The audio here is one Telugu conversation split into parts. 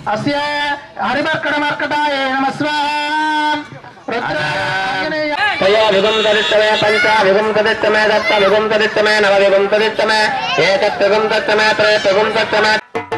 అస్య హరిమర్కట మర్కటాయ నమ తయా విగం తదిత్తమే పంచ విగం తదిత్తమే దత్త విగం తదిత్తమే నవ విగం తదిత్తమే ఏతత్ విగం తత్తమే త్రయ విగం తత్తమే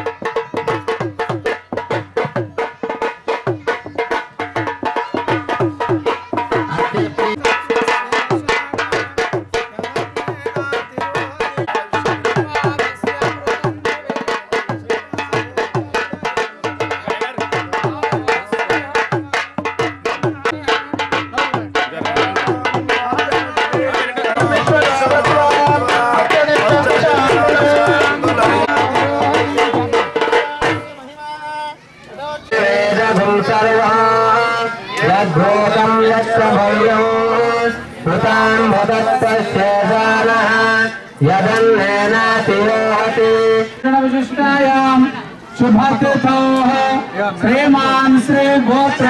వేదం సర్వా యద్భూతం యస్య భవ్యం కృతాన్ భదత్తశేషానః యదన్నేనాతి యోహతి విశిష్టాయాం శుభతిథో శ్రీమాన్ శ్రీ గోత్ర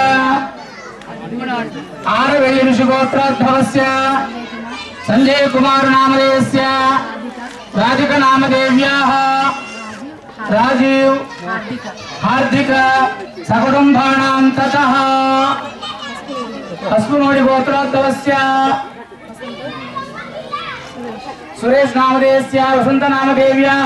ఆరవేయ ఋషి గోత్రోద్భవస్య సంజయ్ కుమార్ నామధేయస్య రాధిక నామదేవ్యాः రాజీవ్ హార్దిక సకుటుంబానాం తతః అస్మినోడి గోత్రోద్భవస్య సురేష్ నామధేయస్య వసంత నామదేవ్యాः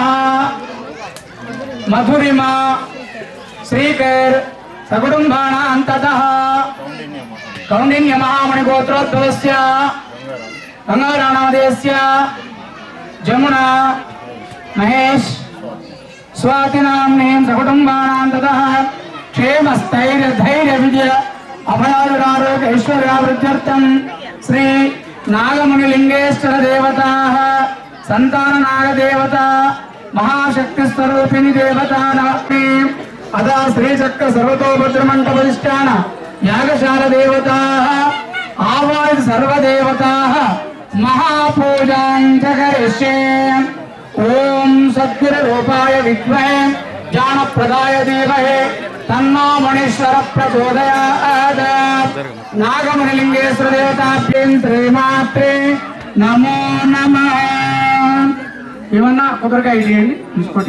మధురిమా శ్రీకర్ సకుటుంబానాం తతః కౌండిన్య మహామణి గోత్రోద్భవస్య గంగారాణామదేయస్య జమున మహేష్ స్వాతి నామ్నీం సకుటుంబానాం తతః క్షేమస్థైర్య ధైర్య విజయ అభయారురారోగ్య ఐశ్వర్యావృద్ధ్యర్థం శ్రీ నాగముని లింగేశ్వర దేవతా సంతాన నాగదేవత మహాశక్తి స్వరూపిణి దేవత నమస్మి అదా శ్రీచక్ర సర్వతోభద్రమంటపరిష్టాన యాగశాల దేవతా ఆవాది సర్వదేవతా మహాపూజాంచ కరిష్యే ఓం సద్గురూపాయ విద్మహే జ్ఞానప్రదాయ ధీమహే తన్నో మణీశ్వర ప్రచోదయాత్ నాగమణిలింగేశ్వర దేవతాభ్యం త్రిమాత్రే నమో నమ ఏమన్నా కొబ్బరికాయ చేయండి తీసుకోండి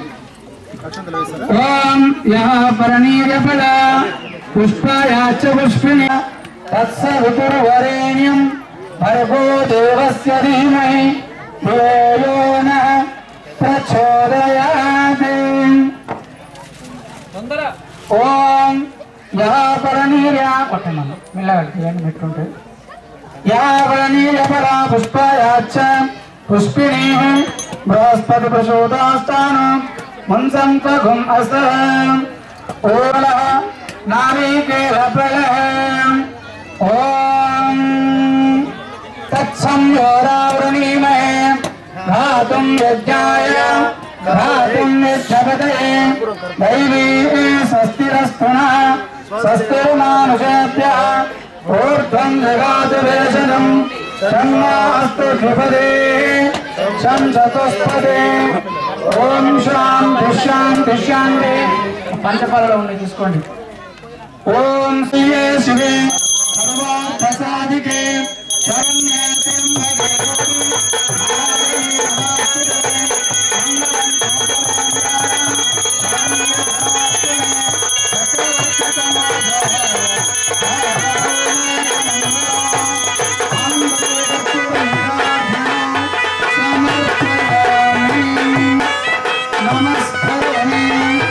ఓం యః పరనీర్యఫల పుష్పాయాచ పుష్పిణి తత్స ఋతుర్వరేణ్యం భర్గో దేవస్య ధీమహి ధియో యో నః ప్రచోదయాత్ ఓం యః పరనీర్య కొట్టండి మెల్లగా తీయండి పెట్టుకుంటే యావనీయపరా పుష్పాయాచ్చ పుష్పిణీ బృహస్పతి ప్రసూతాస్తానం ముంసంతఘుం అస ఓల నారీకేల ప్రళయ ఓం తత్సం యోరావృణీమహే ధాతుం యజ్ఞాయ ధాతుం యజ్ఞపతయే దైవీ స్వస్తిరస్తునః స్వస్తిర్మానుషేభ్యः ఊర్ధ్వం జగాతు వేషనం షణ్మాస్తు త్రిపదే శం చతుస్పదే ఓం శాంతి శాంతి శాంతి పంచపదలో ఉన్నాయి తీసుకోండి ఓం శ్రీయే శివే సర్వార్థసాధికే శరణ్యే త్ర్యంబకే నమస్కారం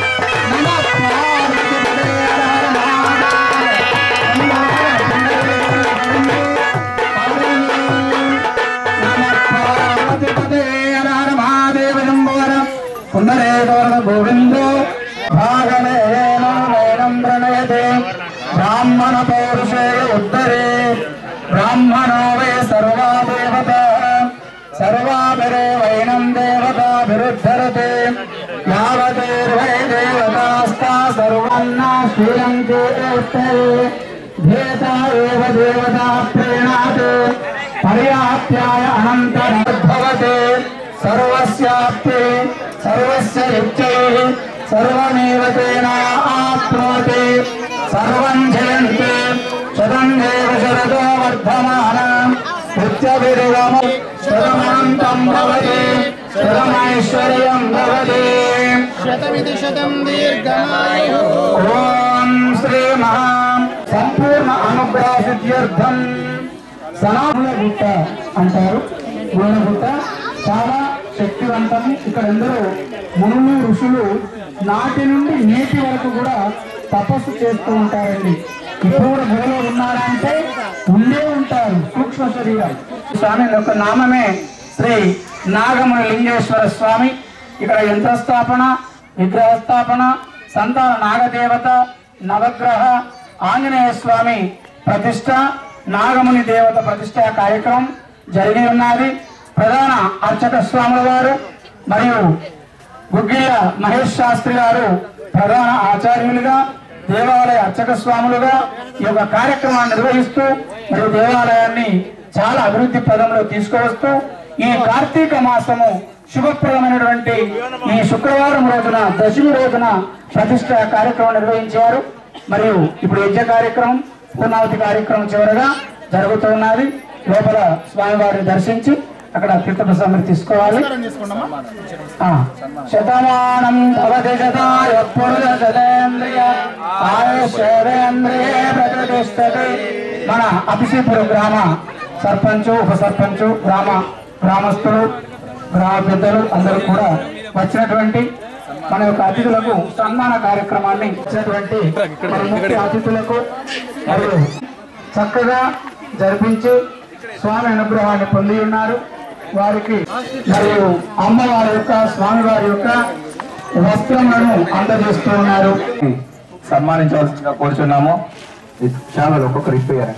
పునరేకవర్ణ గోవిందో భాగమేనం ప్రణయతే బ్రాహ్మణ పౌరుషే ఉత్తరే బ్రాహ్మణో వే సర్వా దేవత సర్వాభిరే వైనం దేవతాభిరుద్ధరతే యావదేర్వై దేవతాస్తా సర్వన్నా శ్రీలంకే ఉత్తరే ధేతా ఏవ దేవతా ప్రేణాత్ పర్యాప్యాయ అనంతరద్భవతే సర్వస్యాప్తే సర్వస్య యుక్తై సర్వమేవ తేనా ఆప్నోతి సర్వం జయంతే శతం దేవ శరదో వర్ధమాన నిత్యవిరగమ శతమాంతం భవతి శతమైశ్వర్యం భవతి శతమితి శతం దీర్ఘమాయు ఓం శ్రీ మహా సంపూర్ణ అనుగ్రహ సిద్ధ్యర్థం సనాముల గుట్ట అంటారు గుట్ట చాలా శక్తివంతం ఇక్కడ ఎందరో మునులు ఋషులు నాటి నుండి నేటి వరకు కూడా తపస్సు చేస్తూ ఉంటారండి ఇప్పుడు కూడా గుడిలో ఉన్నారంటే ఉండే ఉంటారు సూక్ష్మ శరీరం స్వామి యొక్క నామమే శ్రీ నాగముని లింగేశ్వర స్వామి ఇక్కడ యంత్రస్థాపన విగ్రహ స్థాపన సంతాన నాగదేవత నవగ్రహ ఆంజనేయ స్వామి ప్రతిష్ట నాగముని దేవత ప్రతిష్ట కార్యక్రమం జరిగి ఉన్నది ప్రధాన అర్చక స్వాముల వారు మరియు గుగ్గిళ్ళ మహేష్ శాస్త్రి గారు ప్రధాన ఆచార్యులుగా దేవాలయ అర్చక స్వాములుగా ఈ యొక్క కార్యక్రమాన్ని నిర్వహిస్తూ మరియు దేవాలయాన్ని చాలా అభివృద్ధి పదంలో తీసుకువస్తూ ఈ కార్తీక మాసము శుభప్రదమైనటువంటి ఈ శుక్రవారం రోజున దశమి రోజున ప్రతిష్ట కార్యక్రమం నిర్వహించారు మరియు ఇప్పుడు యజ్ఞ కార్యక్రమం పూర్ణావతి కార్యక్రమం చివరగా జరుగుతున్నది లోపల స్వామివారిని దర్శించి అక్కడ తీర్థప్రసాదం తీసుకోవాలి ఆ, శతమానం భవతి శతాయ పురుష శతేంద్రియ ఆయుష్యేంద్రియే ప్రతిష్టతి మన అభిషేపురం గ్రామ సర్పంచు ఉప సర్పంచు గ్రామ గ్రామస్తులు గ్రామ పెద్దలు అందరూ కూడా వచ్చినటువంటి మన యొక్క అతిథులకు సన్మాన కార్యక్రమాన్ని ఇచ్చినటువంటి మన ముఖ్య అతిథులకు మరియు చక్కగా జరిపించి స్వామి అనుగ్రహాన్ని పొంది ఉన్నారు వారికి మరియు అమ్మవారి యొక్క స్వామివారి యొక్క వస్త్రములను అందజేస్తూ ఉన్నారు సన్మానించవలసిందిగా కోరుచున్నాము చాలా ఒక్కొక్కరు ఇస్తారు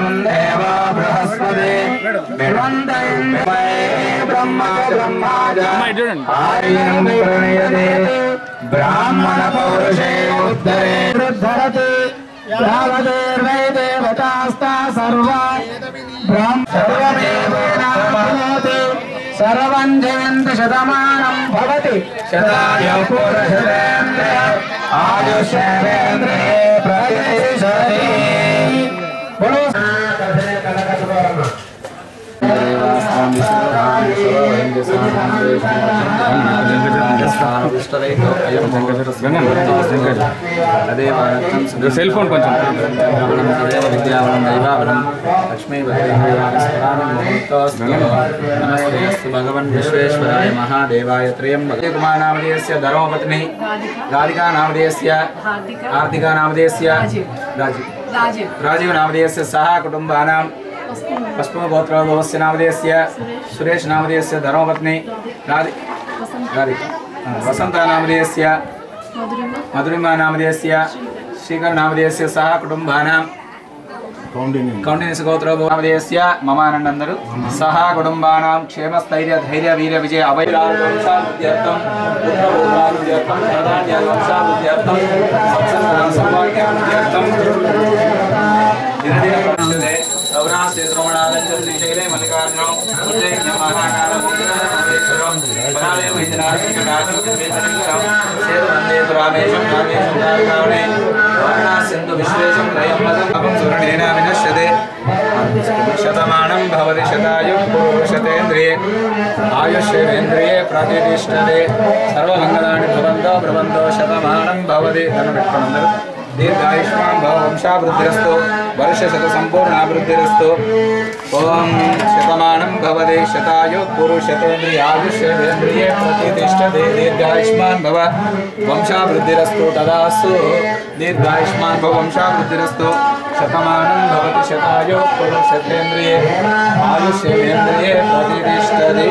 బ్రాహ్మణ పౌరుషే ఉత్తరే ధరతి యావదేర్వై దేవతాస్తా సర్వా బ్రాహ్మ సర్వమేవేనాప్నోతి సర్వం జయంతి శతమానం భవతి శతాయ పురుషేంద్రియ ఆయుష్యేంద్రియే ప్రతిష్టతి బోలో సెల్ ఫోన్ కొంచెం విద్యావనం దైవావనం లక్ష్మీ నమస్తే అస్తు భగవన్ విశ్వేశ్వరాయ మహాదేవాయ త్రయం కుమార్ నామధేయస్య ధర్మపత్ని రాధికా నామధేయస్య ఆర్థికా నామధేయస్య రాజీవ్ రాజీవ్ రాజీవ్ నామధేయస్య సహ కుటుంబానాం పశ్చిమగోత్రోభవస్య నామధేయస్య సురేష్ నామధేయస్య ధర్మపత్ని రాధి రాధిక వసంత నామధేయస్య మధురిమ మధురిమా నామధేయస్య శ్రీకర్ నామధేయస్య సహ కుటుంబానాం కౌండిన్యస్ గోత్రోభవ నామధేయస్య మమానందందరు సహ కుటుంబానాం క్షేమస్థైర్య ధైర్య వీర విజయ అభయరాజవంశాభివృద్ధ్యర్థం పుత్రభూతాభివృద్ధ్యర్థం ప్రధాన్య వంశాభివృద్ధ్యర్థం సంసర్గం సౌభాగ్యాభివృద్ధ్యర్థం దినదిన ప్రవర్తతే సౌరాష్ట్ర ద్రోణాగంజ శ్రీశైలే మల్లికార్జునం ఉజ్జయిన్య మహాకాల భూమినాథేశ్వరం పరాలయ వైద్యనాథిక నాథం వేదనంకరం సేతువందే రామేశం రామేశం దారుకావణే వారణా సింధు విశ్వేశం లయం మదం అపం సురణేన వినశ్యతే శతమానం భవతి శతాయు పురుషతేంద్రియే ఆయుష్యేంద్రియే ప్రతిష్టతే సర్వమంగళాని భవంతో భ్రవంతో శతమానం భవతి ధనం పెట్టుకున్నందరూ దీర్ఘాయుష్మాన్ భవ వంశాభివృద్ధిరస్తు వర్ష శత సంపూర్ణాభివృద్ధిరస్తు ఓం శతమానం భవతి శతాయు పురుషతేంద్రియాయుష్యేంద్రియే ప్రతిష్టతే దీర్ఘాయుష్మాన్ భవ వంశాభివృద్ధిరస్తు తదాస్తు దీర్ఘాయుష్మాన్ భవ వంశాభివృద్ధిరస్తు శతమానం భవతి శతాయు పురుషతేంద్రియే ఆయుష్యేంద్రియే ప్రతిష్టతే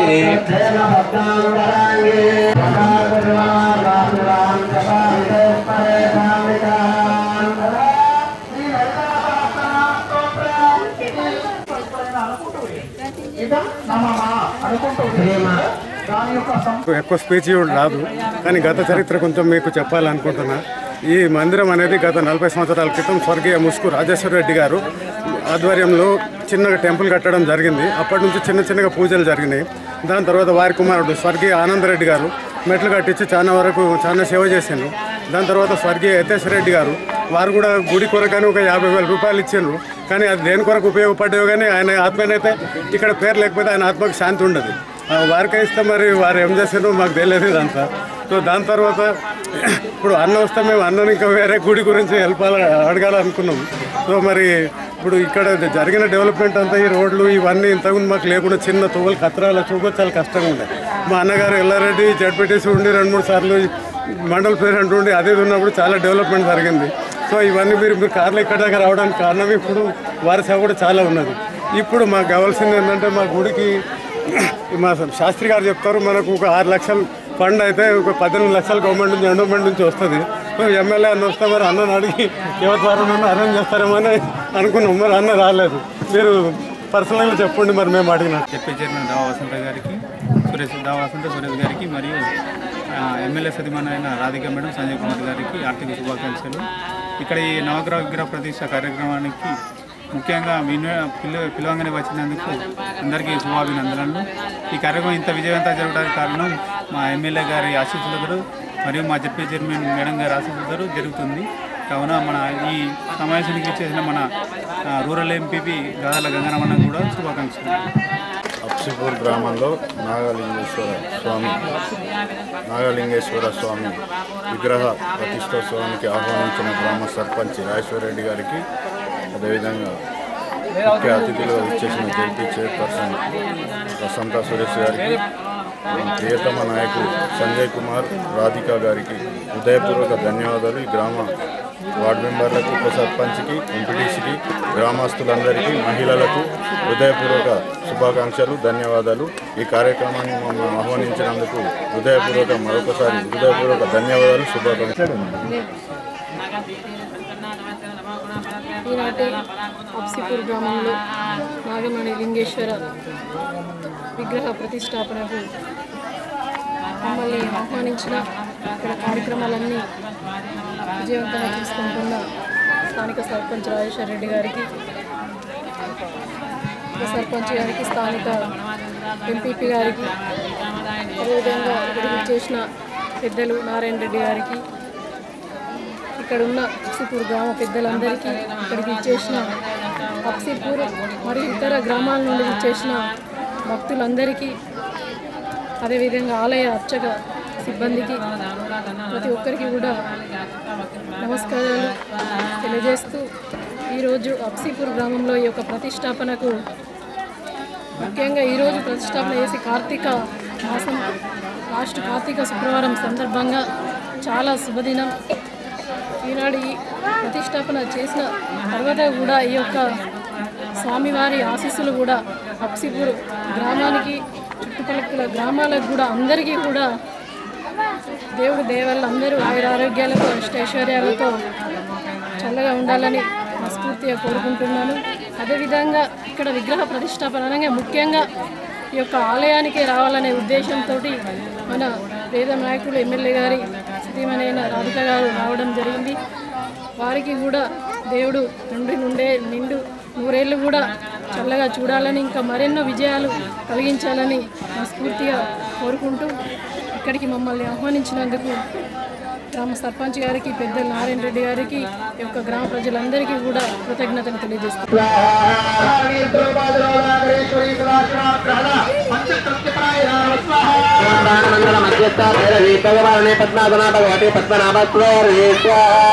ఎక్కువ స్పీచ్ ఇవ్వడం రాదు కానీ గత చరిత్ర కొంచెం మీకు చెప్పాలనుకుంటున్నా ఈ మందిరం అనేది గత నలభై సంవత్సరాల క్రితం స్వర్గీయ ముసుకు రాజేశ్వర రెడ్డి గారు ఆధ్వర్యంలో చిన్నగా టెంపుల్ కట్టడం జరిగింది అప్పటి నుంచి చిన్న చిన్నగా పూజలు జరిగినాయి దాని తర్వాత వారి కుమారుడు స్వర్గీయ ఆనందరెడ్డి గారు మెట్లు కట్టించి చాలా వరకు చాలా సేవ చేసిండ్రు దాని తర్వాత స్వర్గీయ యతేశ్వర రెడ్డి గారు వారు కూడా గుడి కొరకని ఒక యాభై వేల రూపాయలు ఇచ్చిండ్రు కానీ అది దేని కొరకు ఉపయోగపడ్డాయో కానీ ఆయన ఆత్మనైతే ఇక్కడ పేరు లేకపోతే ఆయన ఆత్మకు శాంతి ఉండదు ఆ, వారికే ఇస్తే మరి వారు ఏం చేశారో మాకు తెలియదు ఇదంతా సో దాని తర్వాత ఇప్పుడు అన్న వస్తే మేము అన్నని ఇంకా వేరే గుడి గురించి హెల్ప్ అడగాలనుకున్నాం సో మరి ఇప్పుడు ఇక్కడ జరిగిన డెవలప్మెంట్ అంతా ఈ రోడ్లు ఇవన్నీ ఇంతకుముందు మాకు లేకుండా చిన్న తువ్వలు కత్రాల చూపు చాలా కష్టంగా ఉండే మా అన్నగారు ఎల్లారెడ్డి జడ్పీటీసీ ఉండి రెండు మూడు సార్లు మండల ప్రెసిడెంట్ ఉండి అదే ఉన్నప్పుడు చాలా డెవలప్మెంట్ జరిగింది సో ఇవన్నీ మీరు మీరు కార్లు ఇక్కడ దగ్గర రావడానికి కారణం ఇప్పుడు వారి సేవ కూడా చాలా ఉన్నది ఇప్పుడు మాకు కావాల్సింది ఏంటంటే మా గుడికి మా శాస్త్రి గారు చెప్తారు మనకు ఒక ఆరు లక్షలు ఫండ్ అయితే ఒక పద్దెనిమిది లక్షలు గవర్నమెంట్ నుంచి ఎండోమెంట్ నుంచి వస్తుంది మేము ఎమ్మెల్యే అన్న వస్తే మరి అన్నని అడిగి ఎవరి ద్వారా నన్ను అరేంజ్ చేస్తారేమో అని అనుకున్నాం మరి అన్న రాలేదు మీరు పర్సనల్గా చెప్పండి మరి మేము అడిగిన చెప్పే చైర్మన్ దావా వసంత గారికి సురేష్ దావా వసంత సురేష్ గారికి మరియు ఆ, ఎమ్మెల్యే సతీమణి అయిన రాధిక మేడం సంజయ్ కుమార్ గారికి ఆర్థిక శుభాకాంక్షలు ఇక్కడ ఈ నవగ్రహ విగ్రహ ప్రతిష్ట కార్యక్రమానికి ముఖ్యంగా విన పిల్ల పిలవంగానే వచ్చినందుకు అందరికీ శుభాభినందనలు ఈ కార్యక్రమం ఇంత విజయవంతంగా జరగడానికి కారణం మా ఎమ్మెల్యే గారి ఆశీస్సులతో మరియు మా జడ్పీ చైర్మన్ మేడం గారి ఆశీస్సులతో జరుగుతుంది కావున మన ఈ సమావేశానికి చేసిన మన ఆ, రూరల్ ఎంపీపీ గాదాల గంగరమణ కూడా శుభాకాంక్షలు అప్సిపూర్ గ్రామంలో నాగలింగేశ్వర స్వామి నాగలింగేశ్వర స్వామి విగ్రహ ప్రతిష్టోత్సవానికి ఆహ్వానించిన గ్రామ సర్పంచ్ రాజేశ్వరరెడ్డి గారికి అదేవిధంగా ముఖ్య అతిథులుగా ఇచ్చేసిన జడ్పీ చైర్పర్సన్ వసంత సురేష్ గారికి ప్రియతమ నాయకుడు సంజయ్ కుమార్ రాధిక గారికి హృదయపూర్వక ధన్యవాదాలు ఈ గ్రామ వార్డు మెంబర్లకు ఉప సర్పంచ్కి ఎంపీటీసీకి గ్రామస్తులందరికీ మహిళలకు హృదయపూర్వక శుభాకాంక్షలు ధన్యవాదాలు ఈ కార్యక్రమాన్ని మమ్మల్ని ఆహ్వానించినందుకు హృదయపూర్వక మరొకసారి హృదయపూర్వక ధన్యవాదాలు శుభాకాంక్షలు ఈనాటి అప్సిపూర్ గ్రామంలో నాగమణి లింగేశ్వర విగ్రహ ప్రతిష్టాపనకు మమ్మల్ని ఆహ్వానించిన ఇక్కడ కార్యక్రమాలన్నీ విజయవంతంగా తీసుకుంటున్న స్థానిక సర్పంచ్ రాజేశ్వర రెడ్డి గారికి ఉప సర్పంచ్ గారికి స్థానిక ఎంపీపీ గారికి అదేవిధంగా ఇక్కడికి చేసిన పెద్దలు నారాయణ రెడ్డి గారికి ఇక్కడ ఉన్న అప్సిపూర్ గ్రామ పెద్దలందరికీ ఇక్కడికి ఇచ్చేసిన అప్సిపూర్ మరియు ఇతర గ్రామాల నుండి ఇచ్చేసిన భక్తులందరికీ అదేవిధంగా ఆలయ అర్చక సిబ్బందికి ప్రతి ఒక్కరికి కూడా నమస్కారాలు తెలియజేస్తూ ఈరోజు అప్సిపూర్ గ్రామంలో ఈ యొక్క ప్రతిష్టాపనకు ముఖ్యంగా ఈరోజు ప్రతిష్టాపన చేసి కార్తీక మాసం లాస్ట్ కార్తీక శుక్రవారం సందర్భంగా చాలా శుభదినం ఈనాడు ఈ ప్రతిష్టాపన చేసిన తర్వాత కూడా ఈ యొక్క స్వామివారి ఆశీస్సులు కూడా అప్సిపూర్ గ్రామానికి చుట్టుపక్కల గ్రామాలకు కూడా అందరికీ కూడా దేవుడు దేవల్ల అందరూ ఆయుర ఆరోగ్యాలతో అష్టైశ్వర్యాలతో చల్లగా ఉండాలని మనస్ఫూర్తిగా కోరుకుంటున్నాను అదేవిధంగా ఇక్కడ విగ్రహ ప్రతిష్టాపన అనగా ముఖ్యంగా ఈ యొక్క ఆలయానికి రావాలనే ఉద్దేశంతో మన పేద నాయకులు ఎమ్మెల్యే గారి శ్రీమణైన రాధిక గారు రావడం జరిగింది వారికి కూడా దేవుడు నుండి నుండే నిండు నూరేళ్ళు కూడా చల్లగా చూడాలని ఇంకా మరెన్నో విజయాలు కలిగించాలని మనస్ఫూర్తిగా కోరుకుంటూ ఇక్కడికి మమ్మల్ని ఆహ్వానించినందుకు గ్రామ సర్పంచ్ గారికి పెద్ద నారాయణ రెడ్డి గారికి ఈ యొక్క గ్రామ ప్రజలందరికీ కూడా కృతజ్ఞతలు తెలియజేస్తున్నాను మంగళ మధ్యస్థ భైరవీ భగవానే పద్మాసన భగవతి పద్మనాభ